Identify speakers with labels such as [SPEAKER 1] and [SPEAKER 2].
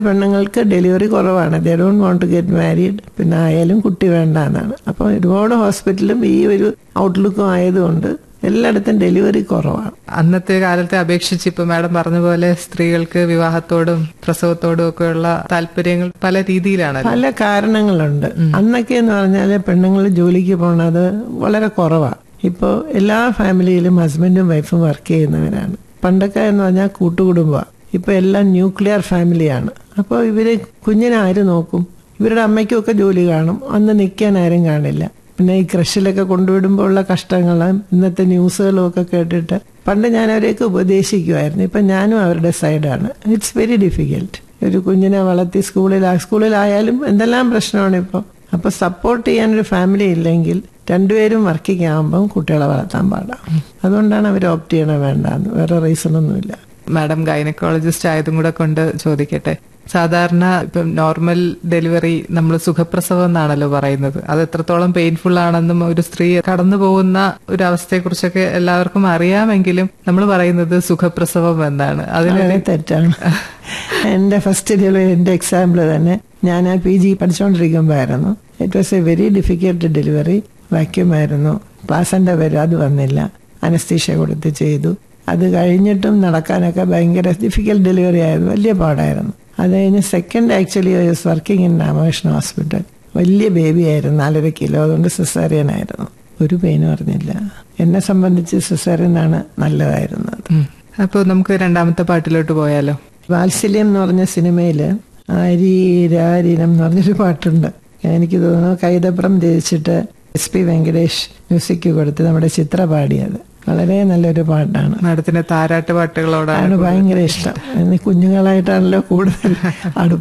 [SPEAKER 1] പെണ്ണുങ്ങൾക്ക് ഡെലിവറി കുറവാണ് they don't want to get married പിന്നെ ആയാലും കുട്ടി വേണ്ട എന്നാണ് അപ്പോൾ ഒരുപാട് ഹോസ്പിറ്റലും ഈ ഒരു ഔട്ട്ലുക്കും ആയതുകൊണ്ട് എല്ലായിടത്തും ഡെലിവറി കുറവാണ്
[SPEAKER 2] അന്നത്തെ കാലത്തെ അപേക്ഷിച്ച് ഇപ്പൊ മാഡം പറഞ്ഞ പോലെ സ്ത്രീകൾക്ക് വിവാഹത്തോടും പ്രസവത്തോടും ഒക്കെയുള്ള താല്പര്യങ്ങൾ പല രീതിയിലാണ്
[SPEAKER 1] പല കാരണങ്ങളുണ്ട് അന്നൊക്കെ എന്ന് പറഞ്ഞാൽ പെണ്ണുങ്ങൾ ജോലിക്ക് പോണത് വളരെ കുറവാണ് ഇപ്പോൾ എല്ലാ ഫാമിലിയിലും ഹസ്ബൻഡും വൈഫും വർക്ക് ചെയ്യുന്നവരാണ് പണ്ടൊക്കെ എന്ന് പറഞ്ഞാൽ കൂട്ടുകുടുംബമാണ് ഇപ്പൊ എല്ലാം ന്യൂക്ലിയർ ഫാമിലിയാണ് അപ്പോൾ ഇവര് കുഞ്ഞിനെ ആര് നോക്കും ഇവരുടെ അമ്മയ്ക്കൊക്കെ ജോലി കാണും അന്ന് നിൽക്കാൻ ആരും കാണില്ല പിന്നെ ഈ കൃഷിയിലൊക്കെ കൊണ്ടുവിടുമ്പോൾ ഉള്ള കഷ്ടങ്ങളും ഇന്നത്തെ ന്യൂസുകളും ഒക്കെ കേട്ടിട്ട് പണ്ട് ഞാൻ അവരെയൊക്കെ ഉപദേശിക്കുമായിരുന്നു ഇപ്പൊ ഞാനും അവരുടെ സൈഡാണ് ഇറ്റ്സ് വെരി ഡിഫിക്കൽട്ട് ഒരു കുഞ്ഞിനെ വളർത്തി സ്കൂളിൽ സ്കൂളിലായാലും എന്തെല്ലാം പ്രശ്നമാണ് ഇപ്പോൾ അപ്പൊ സപ്പോർട്ട് ചെയ്യാൻ ഒരു ഫാമിലി ഇല്ലെങ്കിൽ രണ്ടുപേരും വർക്കിംഗ് ആകുമ്പം കുട്ടികളെ വളർത്താൻ പാടാം അതുകൊണ്ടാണ് അവർ ഓപ്റ്റ് ചെയ്യണ വേണ്ടെന്ന് വേറെ റീസൺ ഒന്നുമില്ല
[SPEAKER 2] മാഡം ഗൈനക്കോളജിസ്റ്റ് ആയതും കൂടെ കൊണ്ട് ചോദിക്കട്ടെ സാധാരണ ഇപ്പം നോർമൽ ഡെലിവറി നമ്മൾ സുഖപ്രസവം എന്നാണല്ലോ പറയുന്നത് അത് എത്രത്തോളം പെയിൻഫുൾ ആണെന്നും ഒരു സ്ത്രീ കടന്നു പോകുന്ന ഒരു അവസ്ഥയെക്കുറിച്ചൊക്കെ എല്ലാവർക്കും അറിയാമെങ്കിലും നമ്മൾ പറയുന്നത് സുഖപ്രസവം എന്നാണ് അതിന്
[SPEAKER 1] വളരെ തെറ്റാണ് എന്റെ ഫസ്റ്റ് ഡെലിവറി എന്റെ എക്സാമ്പിൾ തന്നെ ഞാൻ പി ജി പഠിച്ചുകൊണ്ടിരിക്കുമ്പോഴായിരുന്നു it was a very difficult delivery vacuum ആയിരുന്നു പ്ലാസന്റെ പേര് അത് വന്നില്ല അനസ്തീഷ്യ കൊടുത്ത് ചെയ്തു അത് കഴിഞ്ഞിട്ടും നടക്കാനൊക്കെ ഭയങ്കര ഡിഫിക്കൽട്ട് ഡെലിവറി ആയിരുന്നു വലിയ പാടായിരുന്നു അത് കഴിഞ്ഞ് second actually I working in Ramakrishna hospital വലിയ ബേബി ആയിരുന്നു നാലര കിലോ അതുകൊണ്ട് സിസേറിയൻ ആയിരുന്നു ഒരു പെയിനും അറിഞ്ഞില്ല എന്നെ സംബന്ധിച്ച് സിസേറിയനാണ് നല്ലതായിരുന്നത്
[SPEAKER 2] അപ്പോൾ നമുക്ക് രണ്ടാമത്തെ പാട്ടിലോട്ട് പോയാലോ
[SPEAKER 1] വാത്സല്യം എന്ന് പറഞ്ഞ സിനിമയില് ആരീരാരിനം എന്ന് പറഞ്ഞൊരു പാട്ടുണ്ട് എനിക്ക് തോന്നുന്നു കൈതപ്രം രചിച്ചിട്ട് എസ് പി വെങ്കടേഷ് മ്യൂസിക് കൊടുത്ത് നമ്മുടെ ചിത്ര പാടിയത് വളരെ നല്ലൊരു പാട്ടാണ്
[SPEAKER 2] മാഡത്തിന്റെ താരാട്ട് പാട്ടുകളോടാണ്
[SPEAKER 1] ആണ് ഭയങ്കര ഇഷ്ടം കുഞ്ഞുങ്ങളായിട്ടാണല്ലോ കൂടുതൽ അടുപ്പം